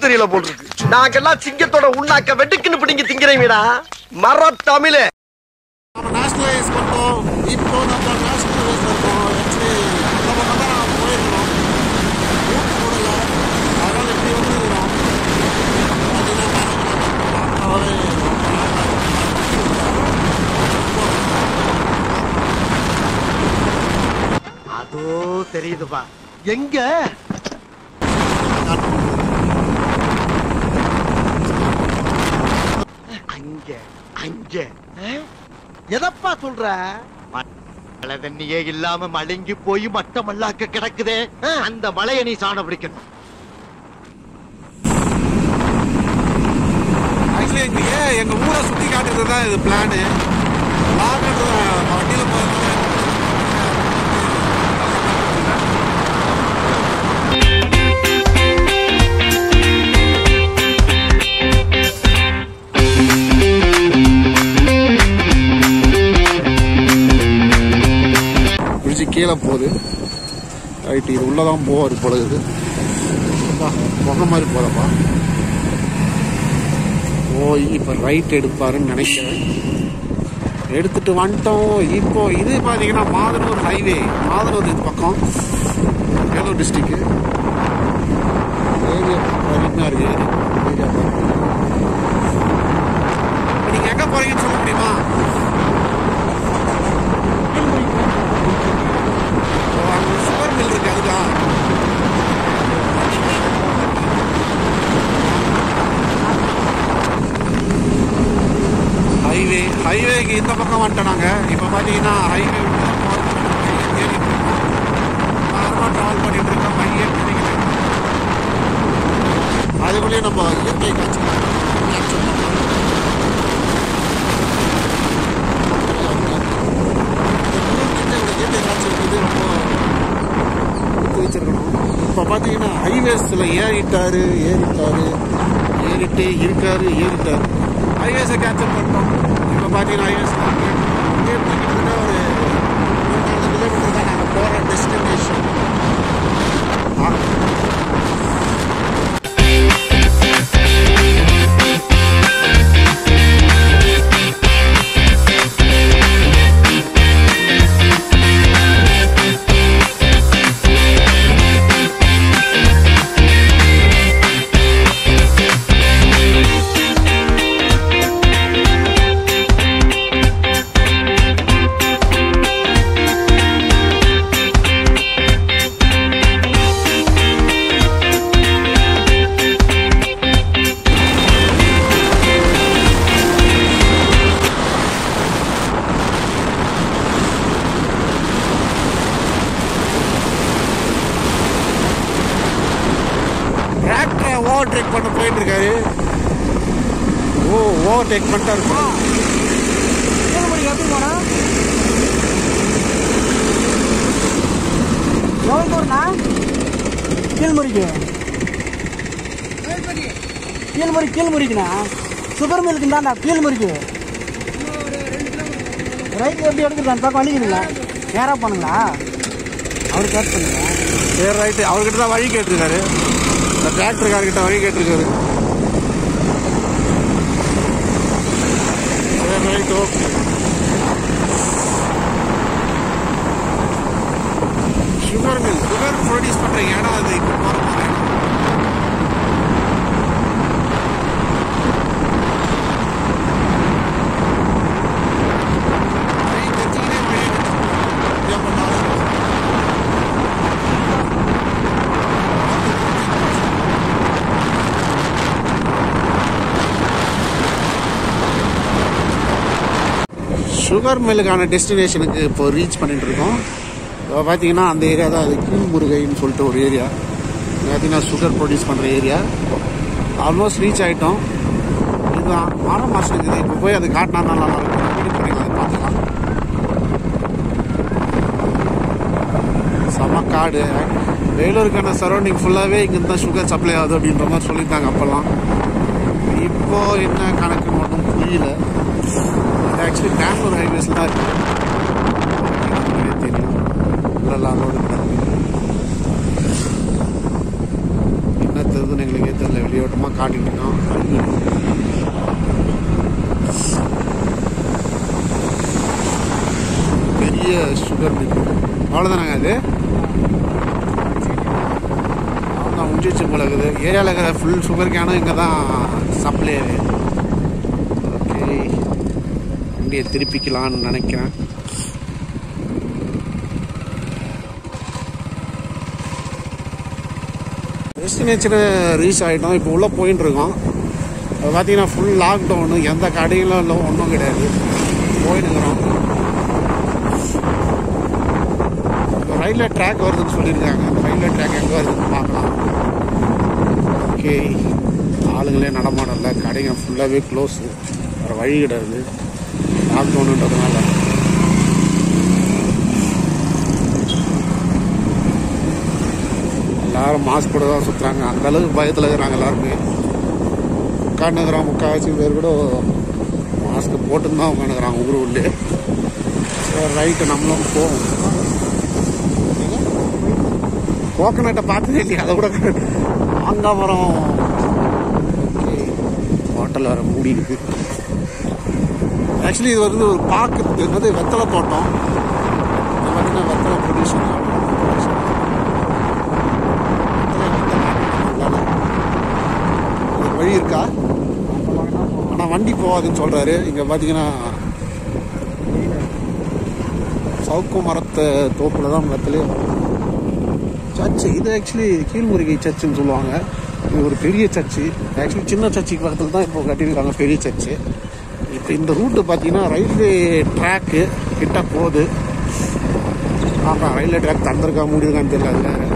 தெரியல போட்டுருக்கு நாங்கெல்லாம் சிங்கத்தோட உண்ணாக்க வெட்டுக்குன்னு பிடிங்க திங்கிறீங்கடா மர தமிழே நம்ம நேஷனலைஸ் பண்ணோம் இப்போ நம்ம நேஷனலைஸ் இருக்கோம் ஆக்சுவலி அந்த பக்கம் தான் நான் போயிருக்கோம் ரூட் போடல அதனால இப்படி வந்துருக்கிறோம் அதோ தெரியுதுப்பா எங்க அங்க அங்க எதப்பா சொல்ற மழை தண்ணியே இல்லாம மழுங்கி போய் மட்டமல்லாக்க கிடக்குதே அந்த மலையை நீ சாண பிடிக்கணும் ஆக்சுவலி எங்க ஏன் எங்க ஊரை சுத்தி காட்டுறது தான் இது பிளானு வண்டியில போகிறதுனால பிரிட்ஜு கீழே போகுது ரைட் இது உள்ளதான் போவார் போல இது அப்பா, புகை மாதிரி போதப்பா போய் இப்போ ரைட் எடுப்பாருன்னு நினைக்கிறேன் எடுத்துட்டு வந்துட்டோம் இப்போ இது பார்த்தீங்கன்னா மாதனூர் ஹைவே மாதனூர் இது பக்கம் வேலூர் டிஸ்ட்ரிக்ட் ஏரியா அருமையாக இருக்கு ஏரியா இப்போ நீங்கள் எங்கே போகிறீங்கன்னு சொல்ல முடியுமா ஓ, அங்க சுகர் மில் இருக்கு அதுதான் ஹைவே ஹைவேக்கு இந்த பக்கம் வந்துட்டோம் நாங்கள் இப்போ பார்த்தீங்கன்னா ஹைவே நார்மலாக ட்ராவல் பண்ணிட்டு இருக்கோம் மையே கிடைக்கிறேன் அதுக்குள்ளேயே நம்ம இயற்கை காட்சி capture பண்ணலாம். இந்த இயற்கை காட்சி வந்து ரொம்ப எடுத்து வச்சிருக்கணும் இப்போ பார்த்தீங்கன்னா ஹைவேஸில் ஏறிட்டாரு ஏறிட்டாரு ஏறிட்டே இருக்காரு ஏறிட்டாரு ஹைவேஸை கேப்சர் பண்ணிட்டோம் இப்போ பார்த்தீங்கன்னா ஹைவேஸ் கிட்டத்தட்ட ஒரு மூணு நாலு கிலோமீட்டர் தான் நாங்கள் போகிற டெஸ்டினேஷன் டிராக்டரை ஓவர் டேக் பண்ண போயிட்டு இருக்காரு ஓ ஓவர் டேக் பண்ணிட்டா இருக்கும் எப்படி போனா எவ்வளோ தூரம்ண்ணா கீழ்முறிக்கு கீழ்முறி கீழ்முறிக்குண்ணா சுகர் மில்க்கு தான்டா கீழ்முறிக்கு ரைட் எப்படி எடுத்துக்கலாம் அந்த பக்கம் வலிக்குதுங்களா நேராக போனுங்களா அவர் கேட் பண்ணுங்க சரி ரைட்டு அவர்கிட்ட தான் வழி கேட்டிருக்காரு இந்த டிராக்டர்காரர்கிட்ட வழி கேட்டிருக்காரு சரி right okay sugar mill sugar produce பண்ற இடம் அது இப்போ போகிற போகிற இடம் வழி தெரிஞ்சுக்கினே வழி எப்படியா பண்ணாலும் சுகர் மில்லுக்கான டெஸ்டினேஷனுக்கு இப்போ ரீச் பண்ணிட்டு இருக்கோம் இப்போ பார்த்தீங்கன்னா அந்த ஏரியா தான் அது கீழ்முருகைன்னு சொல்லிட்டு ஒரு ஏரியா பார்த்தீங்கன்னா சுகர் ப்ரொடியூஸ் பண்ணுற ஏரியா ஆல்மோஸ்ட் ரீச் ஆகிட்டோம் இது ஆறாம் மாதம் இருக்குது இப்போ போய் அது காட்டினா நல்லா இருக்கும் வீடியோ பண்ணிக்கலாம் அதை பார்த்துக்கலாம் செம காடு வேலூருக்கான சரௌண்டிங் ஃபுல்லாகவே இங்கேருந்து தான் சுகர் சப்ளை ஆகுது அப்படின்ற மாதிரி சொல்லியிருந்தாங்க அப்போல்லாம் இப்போ என்ன கணக்கு மட்டும் புரியல இது ஆக்சுவலி பெங்களூர் ஹைவேஸில் தான் இருக்குது உங்களுக்கே தெரியும் உள்ளெல்லாம் ரோடு என்ன தெரியுதுன்னு எங்களுக்கே தெரியல வெளியோட்டமாக பெரிய சுகர் மில் அவ்வளோதானாங்க அது அவ்வளோதான் முடிஞ்சிச்சு போல இருக்குது ஏரியாவில் இருக்கிற ஃபுல் சுகர் கேனும் இங்கே தான் சப்ளை ஓகே வண்டியை திருப்பிக்கலான்னு நினைக்கிறேன் டெஸ்டினேஷனை ரீச் ஆகிட்டோம் இப்போ உள்ளே போயின்னு இருக்கோம் அது பார்த்தீங்கன்னா ஃபுல் லாக்டவுனு எந்த கடைகளும் இல்லை ஒன்றும் கிடையாது போயின்னு இருக்கிறோம் ரயில்வே ட்ராக் வருதுன்னு சொல்லியிருக்காங்க அந்த ரயில்வே ட்ராக் எங்கே வருதுன்னு பார்க்கலாம் ஓகே ஆளுங்களே நடமாடல கடைங்க ஃபுல்லாகவே க்ளோஸு வேறு வழி கிடையாது லாக்டவுனுன்றதுனால எல்லாரும் மாஸ்க் போட தான் சுற்றுறாங்க அந்த அளவுக்கு பயத்தில் இருக்கிறாங்க எல்லாருமே உட்காந்துக்கிறான் முக்கால்வாசி பேர் கூட மாஸ்க் போட்டுன்னு தான் உட்காந்துக்கிறாங்க ஊர் உள்ளே சரி ரைட்டு நம்மளும் போவோம் கோகனட்டை பார்த்ததே இல்லையா அதை கூட மாங்காய் மரம் ஹோட்டல் வேறு மூடி இருக்கு ஆக்சுவலி இது வந்து ஒரு பார்க்கு என்னது வெத்தலை தோட்டம் இது பார்த்தீங்கன்னா வெத்தலை ப்ரொடியூஷன் வழி இருக்கா ஆனால் வண்டி போகாதுன்னு சொல்கிறாரு இங்கே பார்த்தீங்கன்னா சவுக்கு மரத்தை தோப்பில் தான் வெத்தலையே வரும் சர்ச்சு இது ஆக்சுவலி கீழ்முருகை சர்ச்சுன்னு சொல்லுவாங்க இது ஒரு பெரிய சர்ச்சு ஆக்சுவலி சின்ன சர்ச்சுக்கு பக்கத்தில் தான் இப்போ கட்டியிருக்காங்க பெரிய சர்ச்சு இப்போ இந்த ரூட்டு பார்த்தீங்கன்னா ரயில்வே ட்ராக்கு கிட்ட போகுது ஆமாம் ரயில்வே ட்ராக் தந்திருக்கா முடியிருக்கான்னு தெரியல அது வேற.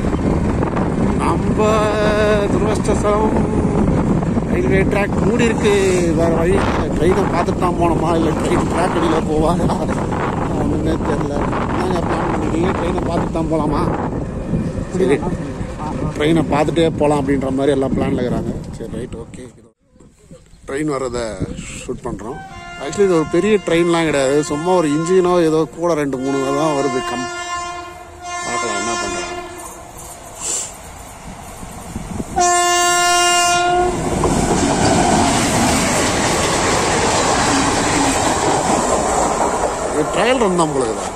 நம்ம துரஷ்டசம் ரயில்வே ட்ராக் மூடி இருக்கு வேற வழி ட்ரெயினை பார்த்துட்டு தான் போனோமா இல்லை ட்ரெயின் ட்ராக் அடியில் போவாரா ஒன்றுமே தெரியல நாங்கள் பிளான் பண்ணிருக்கீங்க ட்ரெயினை பார்த்துட்டு தான் போகலாமா சரி ட்ரெயினை பார்த்துட்டே போகலாம் அப்படின்ற மாதிரி எல்லாம் பிளானில் இருக்கிறாங்க சரி ரைட் ஓகே ட்ரெயின் வர்றதை ஷூட் பண்ணுறோம் ஆக்சுவலி இது ஒரு பெரிய ட்ரெயின்லாம் கிடையாது சும்மா ஒரு இன்ஜினோ ஏதோ கூட ரெண்டு மூணு தான் வருது கம் பார்க்கலாம் என்ன பண்ணுறாங்க இது ட்ரையல் ரன் தான் போல இருக்குதா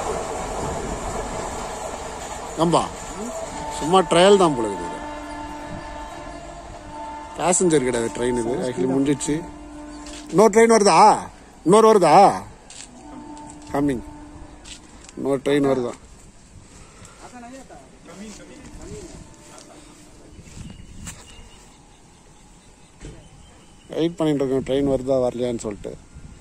நம்பா சும்மா ட்ரையல் தான் போல இருக்குது பேசஞ்சர் கிடையாது ட்ரெயின் இது ஆக்சுவலி முடிஞ்சிச்சு இன்னொரு ட்ரெயின் வருதா இன்னொரு வருதா கம்மிங் இன்னொரு ட்ரெயின் வருதா வெயிட் பண்ணிட்டு இருக்கோம் ட்ரெயின் வருதா வரலையான்னு சொல்லிட்டு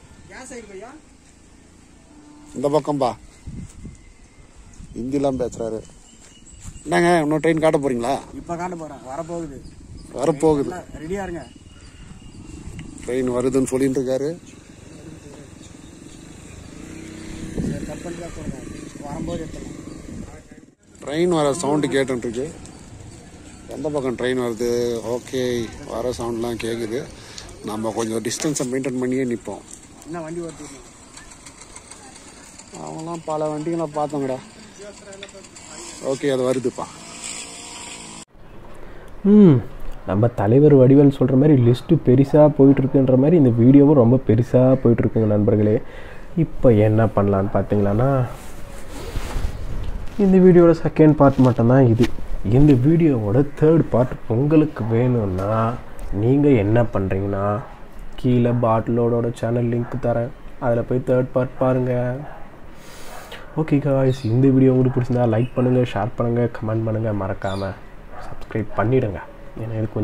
இந்த பக்கம் பா ஹிந்திலாம் பேசுறாரு என்னங்க இன்னொரு ட்ரெயின் காட்ட போறீங்களா இப்போ காட்ட போகிறேன் வரப்போகுது வரப்போகுது ரெடியாக இருங்க ட்ரெயின் வருதுன்னு சொல்லிட்டு இருக்காரு சரி கட் பண்ணிட்டு தான் போடுங்க வரும்போது எடுத்துக்கலாம் ட்ரெயின் வர சவுண்டு கேட்டுருக்கு எந்த பக்கம் ட்ரெயின் வருது ஓகே வர சவுண்ட்லாம் கேட்குது நம்ம கொஞ்சம் டிஸ்டன்ஸை மெயின்டைன் பண்ணியே நிற்போம் என்ன வண்டி ஓட்டிருக்கோம் அவங்களாம் பல வண்டிகளை பார்த்தோங்கடா ஓகே அது வருதுப்பா ம் நம்ம தலைவர் வடிவேல் சொல்கிற மாதிரி லிஸ்ட்டு பெருசாக போயிட்டுருக்குன்ற மாதிரி இந்த வீடியோவும் ரொம்ப பெருசாக போயிட்டுருக்குங்க நண்பர்களே இப்போ என்ன பண்ணலான்னு பார்த்தீங்களான்னா இந்த வீடியோட செகண்ட் பார்ட் மட்டும்தான் இது இந்த வீடியோவோட தேர்ட் பார்ட் உங்களுக்கு வேணும்னா நீங்கள் என்ன பண்ணுறீங்கன்னா கீழே பாட்டிலோட சேனல் லிங்க் தரேன் அதில் போய் தேர்ட் பார்ட் பாருங்கள் ஓகே காய்ஸ் இந்த வீடியோ உங்களுக்கு பிடிச்சிருந்தா லைக் பண்ணுங்கள் ஷேர் பண்ணுங்கள் கமெண்ட் பண்ணுங்கள் மறக்காமல் சப்ஸ்கிரைப் பண்ணிவிடுங்க ஏன்னா இது கொஞ்சம்